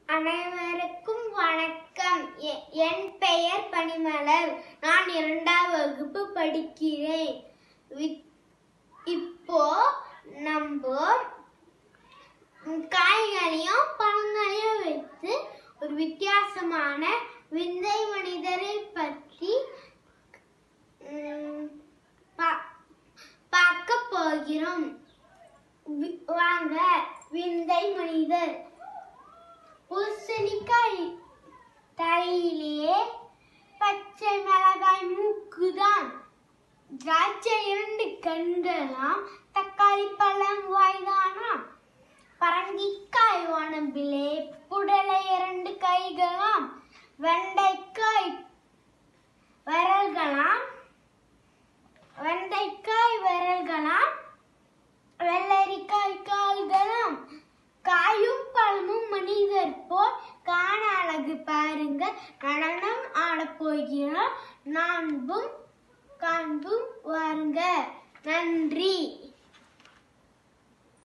அனைவருக்கும் வணக்கம் எ- என் பெயர் பனிமலர் நான் இரண்டாம் வகுப்பு படிக்கிறேன் வி- இப்போ நம்ம காய்களையும் பழங்களையும் வைத்து ஒரு வித்தியாசமான விந்தை மனிதரை பற்றி ம், பா- பார்க்க போகிறோம் வி- வாங்க விந்தை மனிதர் பூசணிக்காய் தலையிலே பச்சை மிளகாய் மூக்குதான் திராட்சை இரண்டு கண்களாம் தக்காளி பழம் வாய்தானாம் பரங்கிக்காய் உணம்பிலே புடலை இரண்டு கைகளாம் வெண்டைக்காய் விரல்களாம் வெண்டைக்காய் விரல்களாம் வெள்ளரிக்காய் கால்களாம் காயும் பழமும் மனிதர் போல் காண அழகு பாருங்க நடனம் ஆடப் போகிறோம் நான்பும் காண்பும் வாருங்க நன்றி